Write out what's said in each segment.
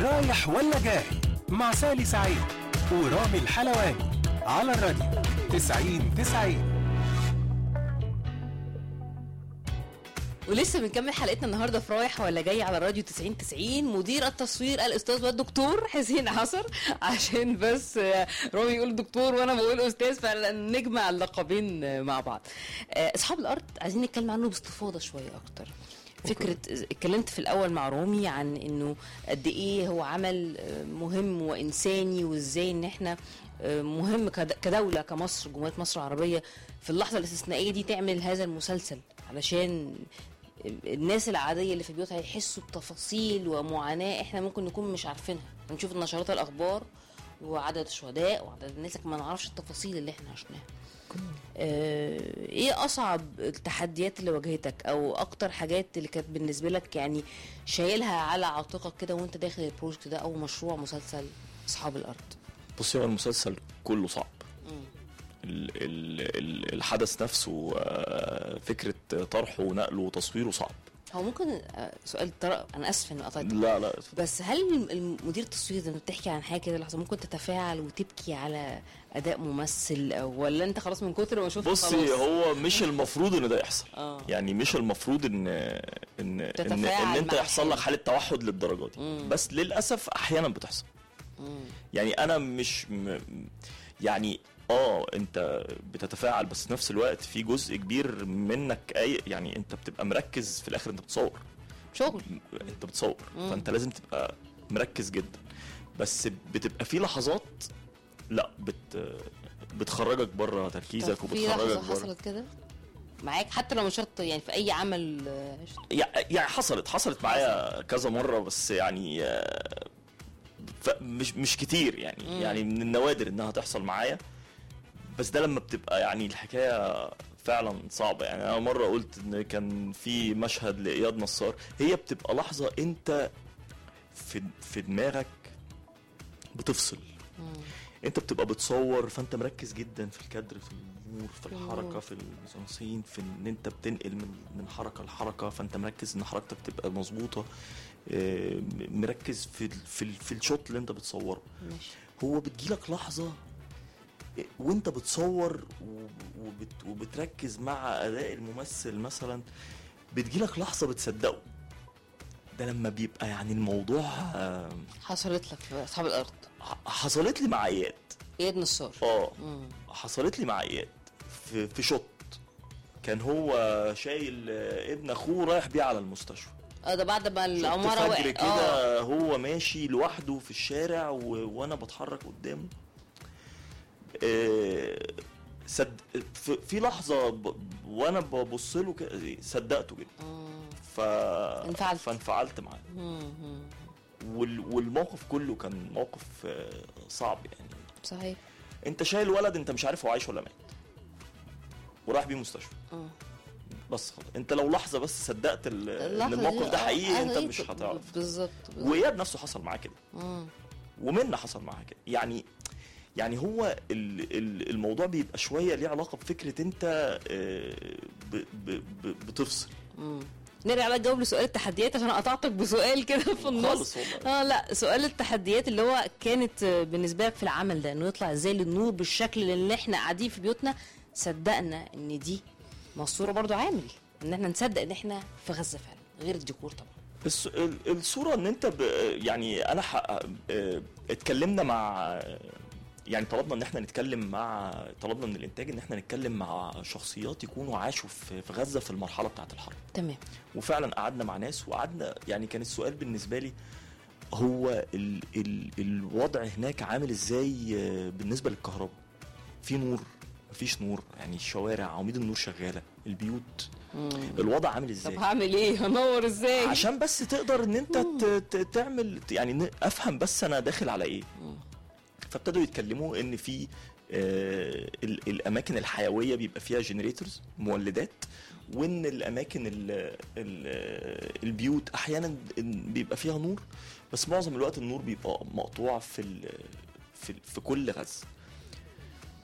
رايح ولا جاي مع سالي سعيد ورامي الحلواني على الراديو 90 90 ولسه بنكمل حلقتنا النهارده في رايح ولا جاي على راديو 90 90 مدير التصوير الاستاذ والدكتور حسين حصر عشان بس آه، رامي يقول دكتور وانا بقول استاذ فنجمع اللقبين آه، مع بعض آه، اصحاب الارض عايزين نتكلم عنه باستفاضه شويه اكتر فكرة اتكلمت في الأول مع رامي عن إنه قد إيه هو عمل آه، مهم وإنساني وإزاي إن إحنا آه، مهم كد- كدولة كمصر جمهورية مصر العربية في اللحظة الاستثنائية دي تعمل هذا المسلسل علشان الناس العادية اللي في بيوتها يحسوا بتفاصيل ومعاناة احنا ممكن نكون مش عارفينها نشوف نشرات الأخبار وعدد الشهداء وعدد الناس لكن ما نعرفش التفاصيل اللي احنا عشناها آه، ايه اصعب التحديات اللي واجهتك او اكتر حاجات اللي كانت بالنسبه لك يعني شايلها على عاتقك كده وانت داخل البروجكت ده او مشروع مسلسل اصحاب الارض بصي هو المسلسل كله صعب ال ال ال الحدث نفسه آه، فكرة طرحه ونقله وتصويره صعب هو ممكن آه، سؤال طرق انا اسف اني قطعت لا لا بس هل المدير التصوير لما بتحكي عن حاجه كده لحظه ممكن تتفاعل وتبكي على اداء ممثل او ولا انت خلاص من كتر ما شفت بصي خلاص؟ هو مش المفروض ان ده يحصل آه. يعني مش المفروض ان ان ان, تتفاعل إن انت مع يحصل لك الحالة. حاله توحد للدرجه دي بس للاسف احيانا بتحصل يعني انا مش م... يعني اه انت بتتفاعل بس في نفس الوقت في جزء كبير منك اي يعني انت بتبقى مركز في الاخر انت بتصور شغل انت بتصور فانت لازم تبقى مركز جدا بس بتبقى في لحظات لا بت بتخرجك بره تركيزك طب في وبتخرجك لحظه بره حصلت كده معاك حتى لو مش شرط يعني في اي عمل آه، عشته. يع- يعني حصلت حصلت معايا كذا مره بس يعني آه، ف- مش مش كتير يعني يعني من النوادر انها تحصل معايا بس ده لما بتبقى يعني الحكايه فعلا صعبه يعني انا مره قلت ان كان في مشهد لاياد نصار هي بتبقى لحظه انت في في دماغك بتفصل انت بتبقى بتصور فانت مركز جدا في الكادر في النور في الحركه في الميزانسين في ان انت بتنقل من من حركه لحركه فانت مركز ان حركتك تبقى مظبوطه اه، مركز في ال- في ال- في الشوت اللي انت بتصوره ماشي هو بتجيلك لحظه وانت بتصور و- وبت وبتركز مع اداء الممثل مثلا بتجيلك لحظه بتصدقه ده لما بيبقى يعني الموضوع اه، حصلت لك في اصحاب الارض ح- حصلت لي مع اياد اياد نصار اه مم. حصلت لي مع اياد في في شوت كان هو شايل آه، ابن اخوه رايح بيه على المستشفى اه ده بعد ما شفت العماره فجر وقعت اه كده هو ماشي لوحده في الشارع و... وانا بتحرك قدامه آه، صد... في... في لحظه ب... وانا ببص له كده صدقته جدا ف انفعلت. فانفعلت معاه وال... والموقف كله كان موقف آه، صعب يعني صحيح انت شايل ولد انت مش عارف هو عايش ولا مات وراح بيه مستشفى اه بس خلاص انت لو لحظه بس صدقت ال- ان اللحظة الموقف دي- ده آه، حقيقي آه، انت هي مش ب- هتعرف بالظبط بالظبط. واياد نفسه حصل معاه كده مم. ومنا حصل معاها كده يعني يعني هو ال- ال- الموضوع بيبقى شويه ليه علاقه بفكره انت آه، ب- ب- ب- بتفصل نرجع بقى نجاوب لسؤال التحديات عشان قطعتك بسؤال كده في النص خالص والله. اه لا سؤال التحديات اللي هو كانت آه، بالنسبه لك في العمل ده انه يطلع ازاي للنور بالشكل اللي احنا قاعدين في بيوتنا صدقنا ان دي مصوره برضو عامل ان احنا نصدق ان احنا في غزه فعلا غير الديكور طبعا الس- ال- الصوره ان انت ب... يعني انا ح... اه، اتكلمنا مع يعني طلبنا ان احنا نتكلم مع طلبنا من الانتاج ان احنا نتكلم مع شخصيات يكونوا عاشوا في في غزه في المرحله بتاعه الحرب تمام وفعلا قعدنا مع ناس وقعدنا يعني كان السؤال بالنسبه لي هو ال ال الوضع هناك عامل ازاي آه، بالنسبه للكهرباء في نور مفيش نور يعني الشوارع عواميد النور شغاله البيوت الوضع عامل طب ازاي هعمل ايه هنور ازاي عشان بس تقدر ان انت ت- ت- تعمل يعني ن- افهم بس انا داخل على ايه فابتدوا يتكلموا ان في آه، ال- الاماكن الحيويه بيبقى فيها جنريتورز مولدات وان الاماكن ال ال البيوت احيانا بيبقى فيها نور بس معظم الوقت النور بيبقى مقطوع في ال في, في كل غزه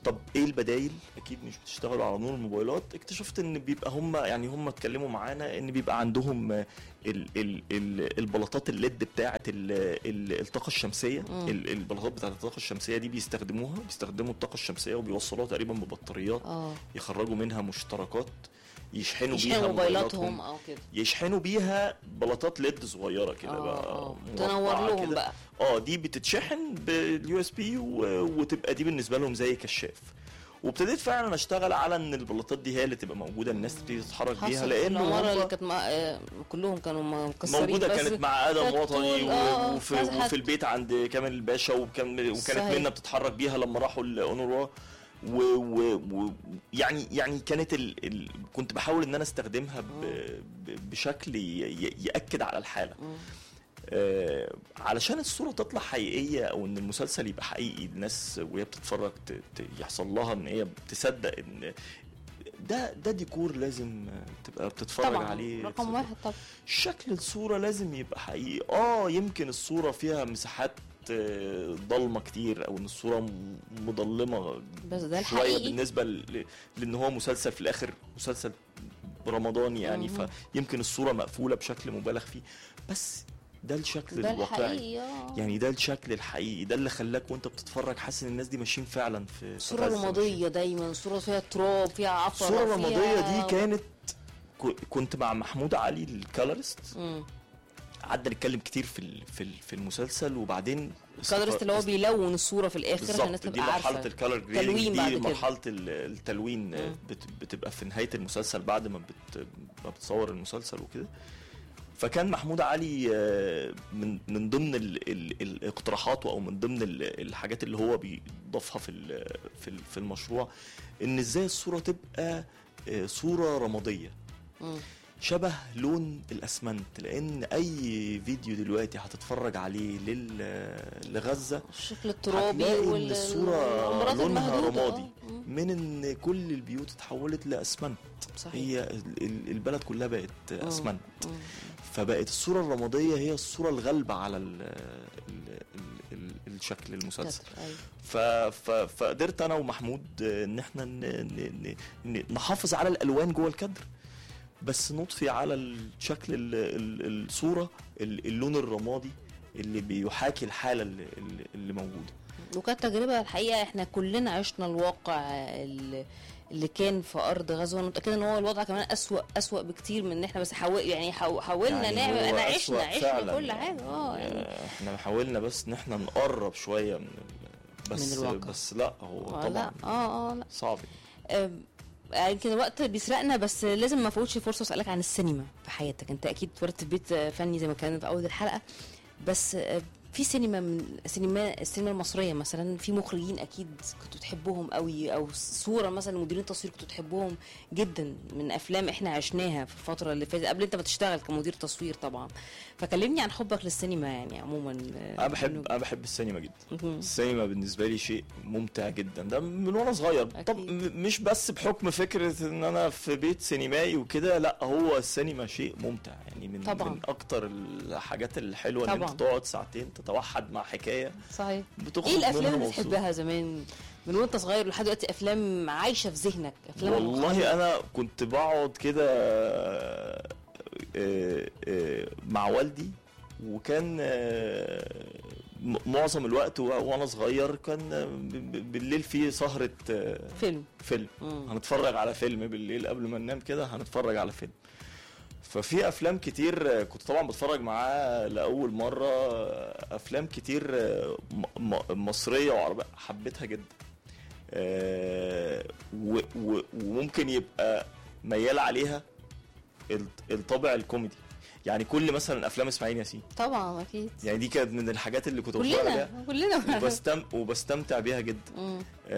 طب ايه البدايل اكيد مش بتشتغلوا على نور الموبايلات اكتشفت ان بيبقى هم يعني هم اتكلموا معانا ان بيبقى عندهم ال ال ال البلاطات الليد بتاعه ال ال الطاقه الشمسيه مم. ال- البلاطات بتاعه الطاقه الشمسيه دي بيستخدموها بيستخدموا الطاقه الشمسيه وبيوصلوها تقريبا ببطاريات اه يخرجوا منها مشتركات يشحنوا بيها يشحنوا موبايلاتهم موبايلاتهم او كده يشحنوا بيها بلاطات ليد صغيره كده اه بقى اه مربعة تنور لهم كده. بقى اه دي بتتشحن باليو اس بي وتبقى دي بالنسبه لهم زي كشاف وابتديت فعلا اشتغل على ان البلاطات دي هي اللي تبقى موجوده الناس تبتدي تتحرك بيها حصل لانه العمارة اللي هم كانت مع... آه، كلهم كانوا مكسرين موجوده بس كانت مع ادم كانت وطني طول- و- آه، وفي, فتحت. وفي البيت عند كامل الباشا وكان وكانت صحيح. منا بتتحرك بيها لما راحوا الاونروا و, و, و يعني يعني كانت ال ال كنت بحاول ان انا استخدمها ب ب بشكل ي- ي- ياكد على الحاله مم. آه، علشان الصوره تطلع حقيقيه او ان المسلسل يبقى حقيقي الناس وهي بتتفرج ت- ت- يحصل لها ان هي تصدق ان ده ده ديكور لازم تبقى بتتفرج طبعا عليه رقم تصدق. واحد طبعا شكل الصورة لازم يبقى حقيقي اه يمكن الصورة فيها مساحات آه، ضلمة كتير او ان الصورة م- مظلمة بس ده شوية الحقيقي بالنسبة ل- لان هو مسلسل في الاخر مسلسل رمضاني يعني مهم. فيمكن الصورة مقفولة بشكل مبالغ فيه بس ده الشكل ده الواقعي الحقيقي اه يعني ده الشكل الحقيقي ده اللي خلاك وانت بتتفرج حاسس ان الناس دي ماشيين فعلا في في صورة غزة، رمادية دايما صورة فيها تراب فيها عفرة الصورة فيها- الرمادية دي كانت ك- كنت مع محمود علي الكالرست مم. قعدنا نتكلم كتير في ال- في ال- في المسلسل وبعدين الكادرست اللي هو بيلون الصورة في الآخر عشان الناس بالظبط دي تبقى مرحله عارفة الكالر تلوين جريدنج بعد دي كده. مرحله ال- التلوين مم. بت- بتبقى في نهايه المسلسل بعد ما بت ما بتصور المسلسل وكده فكان محمود علي آه، من من ضمن ال ال الاقتراحات او من ضمن ال- الحاجات اللي هو بيضيفها في ال- في ال- في المشروع ان ازاي الصوره تبقى آه، صوره رماديه مم. شبه لون الاسمنت لان اي فيديو دلوقتي هتتفرج عليه لل لغزه الشكل الترابي هتلاقي وال- ان الصوره والأمراض لونها المهدودة. رمادي آه. مم. من ان كل البيوت اتحولت لاسمنت صحيح هي ال- ال- البلد كلها بقت مم. اسمنت مم. فبقت الصوره الرماديه هي الصوره الغالبه على ال ال ال ال الشكل المسلسل كتر، أيوة. ف ف فقدرت انا ومحمود آه، ان احنا ن ن ن نحافظ على الالوان جوه الكادر بس نضفي على الشكل ال ال الصوره ال- اللون الرمادي اللي بيحاكي الحاله اللي, اللي- اللي موجوده وكانت تجربة الحقيقة احنا كلنا عشنا الواقع اللي اللي كان في ارض غزه وانا متاكده ان هو الوضع كمان اسوا اسوا بكتير من ان احنا بس حاول يعني حاو- حاولنا يعني نعمل هو انا أسوأ عشنا عشنا فعلاً كل حاجه اه يعني يعني احنا حاولنا بس ان احنا نقرب شويه من ال... بس من الواقع. بس لا هو آه، طبعا لا اه اه لا صعب آم، يعني يمكن الوقت بيسرقنا بس لازم ما افوتش فرصه اسالك عن السينما في حياتك انت اكيد اتولدت في بيت آه، فني زي ما كان في اول الحلقه بس آه، في سينما من سينما السينما المصريه مثلا في مخرجين اكيد كنتوا تحبوهم قوي او صوره مثلا مديرين تصوير كنتوا تحبوهم جدا من افلام احنا عشناها في الفتره اللي فاتت قبل انت ما تشتغل كمدير تصوير طبعا فكلمني عن حبك للسينما يعني عموما آه، انا بحب إنه- انا بحب السينما جدا مهم. السينما بالنسبه لي شيء ممتع جدا ده من وانا صغير طب أكيد. م- مش بس بحكم فكره ان انا في بيت سينمائي وكده لا هو السينما شيء ممتع يعني من طبعاً. من اكتر الحاجات الحلوه ان طبعاً. انت تقعد ساعتين تتوحد مع حكايه صحيح بتخرج ايه الافلام منها اللي مبسوط. بتحبها زمان من وانت صغير لحد دلوقتي افلام عايشه في ذهنك افلام والله انا كنت بقعد كده آه، آه، آه، مع والدي وكان آه، م- معظم الوقت و- وانا صغير كان آه، ب- ب- بالليل في سهرة آه، فيلم فيلم مم. هنتفرج على فيلم بالليل قبل ما ننام كده هنتفرج على فيلم ففي افلام كتير آه، كنت طبعا بتفرج معاه لاول مره آه، افلام كتير آه، م- م- مصريه وعربيه حبيتها جدا آه، و- و- وممكن يبقى ميال عليها الط- الطابع الكوميدي يعني كل مثلا افلام اسماعيل ياسين طبعا اكيد يعني دي كانت من الحاجات اللي كنت بتفرج عليها كلنا كلنا وبستم وبستمتع بيها جدا مم.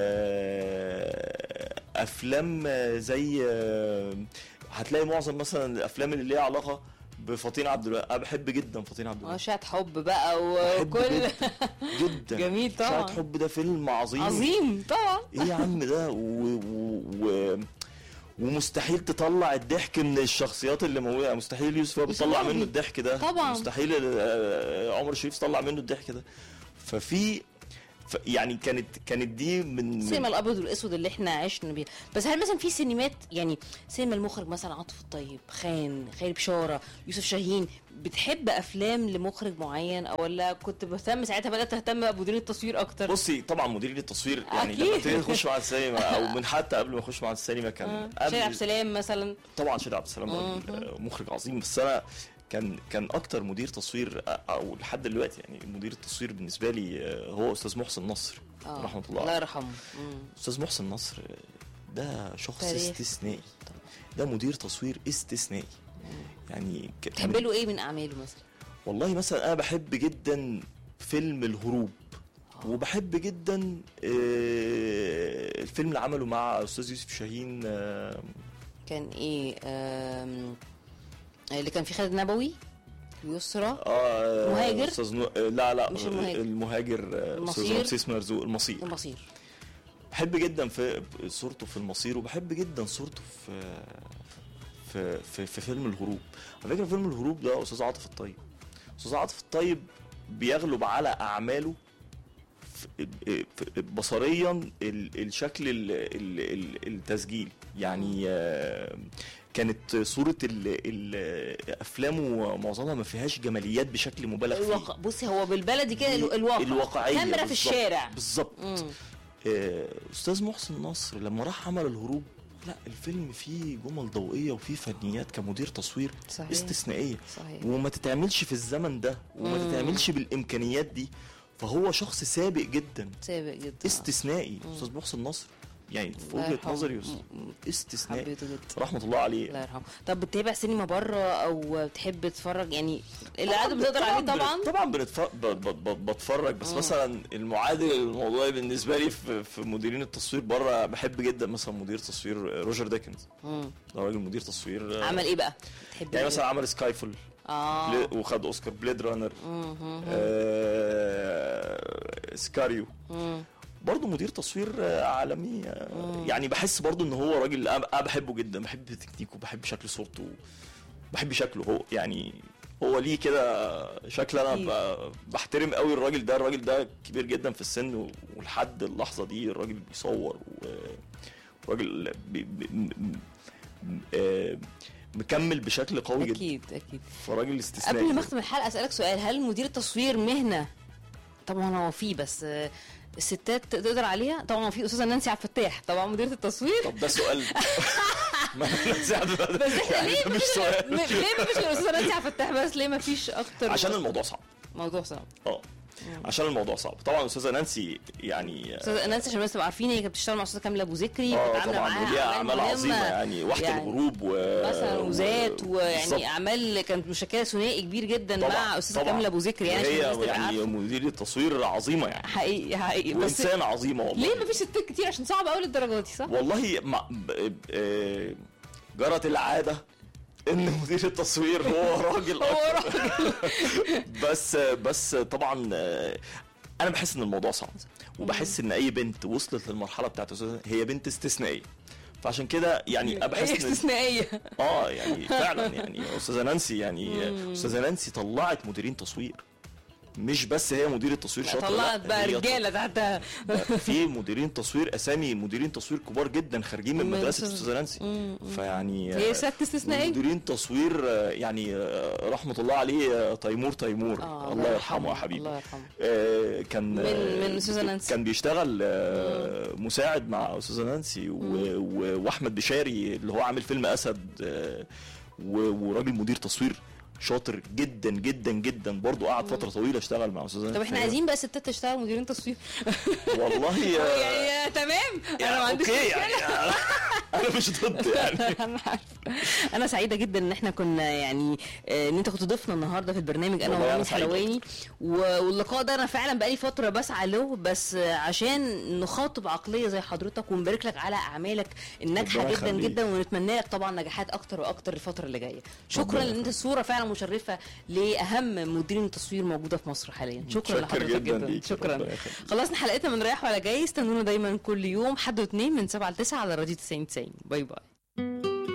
آه، افلام آه، زي آه، هتلاقي معظم مثلا الافلام اللي ليها علاقه بفطين عبد الوهاب انا بحب جدا فطين عبد الوهاب وشات حب بقى بحب وكل جدا جدا جميل طبعا. شاهد حب ده فيلم عظيم عظيم طبعا ايه يا عم ده و... و... و... ومستحيل تطلع الضحك من الشخصيات اللي موجوده مستحيل يوسف وهب يوسف يطلع وهبي. منه الضحك ده طبعا. مستحيل آه، عمر الشريف يطلع منه الضحك ده ففي ف يعني كانت كانت دي من من- السينما الابيض والاسود اللي احنا عشنا بيها بس هل مثلا في سينمات يعني سينما المخرج مثلا عاطف الطيب خان خالد بشاره يوسف شاهين بتحب افلام لمخرج معين او ولا كنت بهتم ساعتها بدات تهتم بمدير التصوير اكتر بصي طبعا مدير التصوير يعني أكيد. لما ابتديت اخش مع السينما او من حتى قبل ما اخش مع السينما كان آه. قبل شارع عبد السلام مثلا طبعا شادي عبد السلام راجل، آه، مخرج عظيم بس انا كان كان اكتر مدير تصوير آه، او لحد دلوقتي يعني مدير التصوير بالنسبه لي آه، هو استاذ محسن نصر آه. رحمه الله الله عليه. يرحمه مم. استاذ محسن نصر آه، ده شخص تاريخ. استثنائي ده مدير تصوير استثنائي يعني ك- تحب له ايه من اعماله مثلا والله مثلا انا بحب جدا فيلم الهروب وبحب جدا آه، الفيلم اللي عمله مع استاذ يوسف شاهين آه، كان ايه آم، اللي كان فيه خالد نبوي يسرى اه مهاجر؟ استاذ نو... آه، لا لا مش المهاجر. المهاجر آه، استاذ المصير؟ رمسيس مرزوق المصير المصير بحب جدا في صورته في المصير وبحب جدا صورته في في في, في فيلم الهروب على فكره فيلم الهروب ده استاذ عاطف الطيب استاذ عاطف الطيب بيغلب على اعماله في- في- بصريا ال- الشكل ال- ال- ال- التسجيل يعني آه، كانت صورة ال- ال- أفلامه معظمها ما فيهاش جماليات بشكل مبالغ فيه الواقع بصي هو بالبلدي كده الو- الواقع الواقعية كاميرا في بالظبط. الشارع بالظبط مم. آه، استاذ محسن نصر لما راح عمل الهروب لا الفيلم فيه جمل ضوئيه وفيه فنيات كمدير تصوير صحيح. استثنائيه صحيح. وما تتعملش في الزمن ده وما مم. تتعملش بالامكانيات دي فهو شخص سابق جدا سابق جدا استثنائي استاذ محسن نصر يعني في الله وجهه يرحمه. نظري مم. استثنائي حبيته جدا رحمه الله عليه الله يرحمه طب بتتابع سينما بره او بتحب تتفرج يعني اللي قاعد بتقدر عليه طبعا بن- طبعا بنتف... ب... ب... ب... بتفرج بس مثلا المعادل الموضوعي بالنسبه لي في, في مديرين التصوير بره بحب جدا مثلا مدير تصوير روجر ديكنز مم. ده راجل مدير تصوير آه، عمل ايه بقى تحب يعني إيه؟ مثلا عمل سكاي فول اه وخد اوسكار بليد رانر مم. آه... سكاريو مم. برضه مدير تصوير آه، عالمي آه، يعني بحس برضه ان هو راجل انا أنا بحبه جدا بحب تكنيكه بحب شكل صورته بحب شكله هو يعني هو ليه كده شكل انا ب- بحترم قوي الراجل ده الراجل ده كبير جدا في السن و- ولحد اللحظه دي الراجل بيصور وراجل بي بي م- م- آه، مكمل بشكل قوي جدا اكيد اكيد فراجل استثنائي قبل ما اختم الحلقه اسالك سؤال هل مدير التصوير مهنه طبعا هو في بس آه، الستات تقدر عليها طبعا في استاذه نانسي عبد الفتاح طبعا مديره التصوير طب ده سؤال ما أنا ساعد بقى. بس احنا يعني ليه ده مش مفيش سؤال م- ليه مفيش غير استاذه نانسي عبد الفتاح بس ليه مفيش اكتر عشان الموضوع صعب موضوع صعب اه عشان الموضوع صعب طبعا استاذه نانسي يعني استاذه نانسي عشان الناس تبقى عارفين هي كانت بتشتغل مع استاذه كامله ابو ذكري اه كانت عامله طبعا معاها وليها اعمال مهمة. عظيمه يعني وحده يعني الغروب و مثلا وذات بالظبط. ويعني اعمال كانت مشكله ثنائي كبير جدا طبعا مع استاذه طبعا. كامله ابو ذكري يعني عشان وهي الناس تبقى يعني عارفة. مديرة تصوير عظيمه يعني حقيقي حقيقي بس وانسانه عظيمه والله ليه مفيش ستات كتير عشان صعب قوي للدرجه دي صح؟ والله مع ب- آه، جرت العاده ان مدير التصوير هو راجل هو أكتر. بس بس طبعا آه، انا بحس ان الموضوع صعب وبحس ان اي بنت وصلت للمرحله بتاعت أستاذة هي بنت استثنائيه فعشان كده يعني هي بحس ان استثنائيه اه يعني فعلا يعني استاذه نانسي يعني استاذه نانسي طلعت مديرين تصوير مش بس هي مديرة تصوير شاطرة طلعت لا، بقى هي رجاله تحتها في مديرين تصوير اسامي مديرين تصوير كبار جدا خارجين من من مدرسه أستاذ- استاذه نانسي فيعني هي آه، ست استثنائيه مديرين تصوير آه، يعني آه، رحمه الله عليه آه، تيمور تيمور آه، الله يرحمه يا الله حبيبي يرحمه آه، كان من- آه، من أستاذة نانسي. كان بيشتغل آه، مساعد مع استاذه نانسي و- و- واحمد بشاري اللي هو عامل فيلم اسد آه، و- وراجل مدير تصوير شاطر جدا جدا جدا برضه قعد فتره طويله اشتغل مع استاذه نانسي طب احنا عايزين بقى ستات تشتغل مديرين تصوير والله آه، يعني تمام انا ما عنديش اوكي مشكله يعني انا مش ضد يعني انا عارفه انا سعيده جدا ان احنا كنا يعني آه، ان انت كنت ضيفنا النهارده في البرنامج انا والله أنا ورامي سعيد حلواني و- واللقاء ده انا فعلا بقالي فتره بسعى له بس آه، عشان نخاطب عقليه زي حضرتك ونبارك لك على اعمالك الناجحه ربنا جدا يخليك. جدا ونتمنى لك طبعا نجاحات اكتر واكتر الفتره اللي جايه شكرا ربنا لان انت الصوره فعلا مشرفه لاهم مديرين التصوير موجوده في مصر حاليا شكرا متشكر لحضرتك جدا جدا ليك. شكرا ربنا يخليك. خلصنا حلقتنا من رايح ولا جاي استنونا دايما كل يوم حد واثنين من 7 ل 9 على راديو 90 90 باي باي